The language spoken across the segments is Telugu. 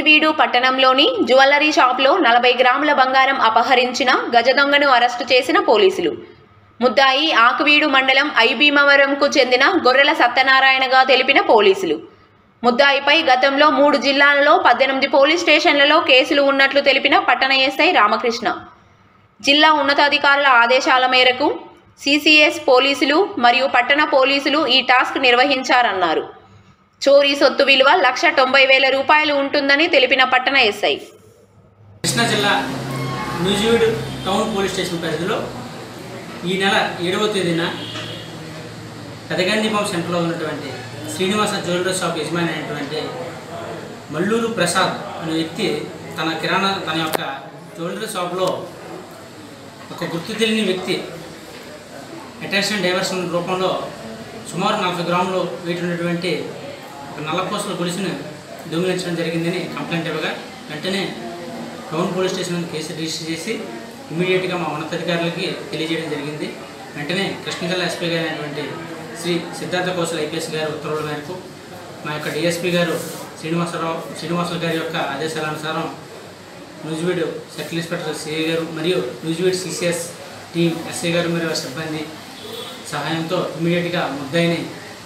నూజివీడు పట్టణంలోని జ్యువెలరీ షాప్లో నలభై గ్రాముల బంగారం అపహరించిన గజ దొంగను అరెస్టు చేసిన పోలీసులు ముద్దాయి ఆకువీడు మండలం ఐభీమవరంకు చెందిన గొర్రెల సత్యనారాయణగా తెలిపిన పోలీసులు ముద్దాయిపై గతంలో మూడు జిల్లాలలో పద్దెనిమిది పోలీస్ స్టేషన్లలో కేసులు ఉన్నట్లు తెలిపిన పట్టణ ఎస్ఐ రామకృష్ణ జిల్లా ఉన్నతాధికారుల ఆదేశాల మేరకు సిసిఎస్ పోలీసులు మరియు పట్టణ పోలీసులు ఈ టాస్క్ నిర్వహించారన్నారు చోరీ సొత్తు విలువ లక్ష తొంభై వేల రూపాయలు ఉంటుందని తెలిపిన పట్టణ ఎస్ఐ కృష్ణా జిల్లా న్యూజివీడ్ టౌన్ పోలీస్ స్టేషన్ పరిధిలో ఈ నెల ఏడవ తేదీన పెదగందిపం సెంటర్లో ఉన్నటువంటి శ్రీనివాస జ్యువెలరీ షాప్ యజమాని అయినటువంటి మల్లూరు ప్రసాద్ అనే వ్యక్తి తన కిరాణా తన యొక్క జ్యువెలరీ షాప్లో ఒక గుర్తు తెలియని వ్యక్తి అటెన్షన్ డైవర్షన్ రూపంలో సుమారు నలభై గ్రాములు వెయిట్ ఉన్నటువంటి ఒక నల్లపూసల గొలుసును దొంగిలించడం జరిగిందని కంప్లైంట్ ఇవ్వగా వెంటనే టౌన్ పోలీస్ స్టేషన్ నందు కేసు రిజిస్టర్ చేసి ఇమీడియట్గా మా ఉన్నతాధికారులకి తెలియజేయడం జరిగింది వెంటనే కృష్ణ జిల్లా ఎస్పీ గారు అయినటువంటి శ్రీ సిద్ధార్థ కౌశల్ ఐపీఎస్ గారి ఉత్తర్వుల మేరకు మా యొక్క డిఎస్పీ గారు శ్రీనివాసరావు శ్రీనివాసులు గారి యొక్క ఆదేశాల న్యూజివీడ్ సర్కిల్ ఇన్స్పెక్టర్ సిఐ గారు మరియు న్యూజివీడ్ సిసిఎస్ టీం ఎస్ఐ గారు మరియు వారి సిబ్బంది సహాయంతో ఇమీడియట్గా ముద్దాయిని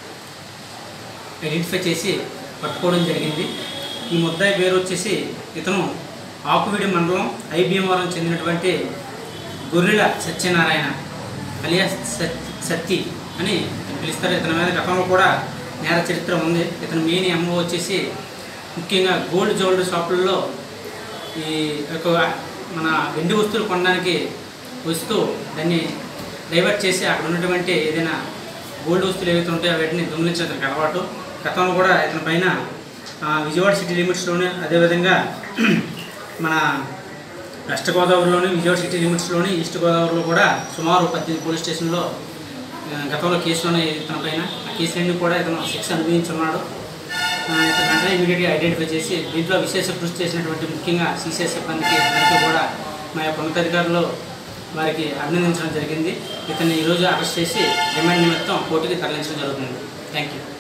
ఐడెంటిఫై చేసి పట్టుకోవడం జరిగింది ఈ ముద్దాయి పేరు వచ్చేసి ఇతను ఆకువీడి మండలం ఐభీమవరం చెందినటువంటి గొర్రెల సత్యనారాయణ అలియా సత్ సత్తి అని పిలుస్తారు ఇతని మీద గతంలో కూడా నేర చరిత్ర ఉంది ఇతని మెయిన్ ఎంఓ వచ్చేసి ముఖ్యంగా గోల్డ్ జ్యువెలరీ షాపుల్లో ఈ యొక్క మన వెండి వస్తువులు కొనడానికి వస్తూ దాన్ని డైవర్ట్ చేసి అక్కడ ఉన్నటువంటి ఏదైనా గోల్డ్ వస్తువులు ఏవైతే ఉంటాయో వాటిని దొంగిలించడానికి అలవాటు గతంలో కూడా ఇతని పైన ఆ, విజయవాడ సిటీ లిమిట్స్లోనే అదేవిధంగా మన వెస్ట్ గోదావరిలోని విజయవాడ సిటీ లిమిట్స్లోని ఈస్ట్ గోదావరిలో కూడా సుమారు పద్దెనిమిది పోలీస్ స్టేషన్లో ఆ, గతంలో కేసులోనే ఇతని పైన ఆ కేసులన్నీ కూడా ఇతను శిక్ష అనుభవించున్నాడు ఆ, ఇతను వెంటనే ఇమీడియట్గా ఐడెంటిఫై చేసి దీంట్లో విశేష కృషి చేసినటువంటి ముఖ్యంగా సీసీఎస్ సిబ్బందికి అందరికీ కూడా మా యొక్క ఉన్నతాధికారులు వారికి అభినందించడం జరిగింది ఇతన్ని ఈరోజు అరెస్ట్ చేసి రిమాండ్ నిమిత్తం కోర్టుకి తరలించడం జరుగుతుంది థ్యాంక్ యూ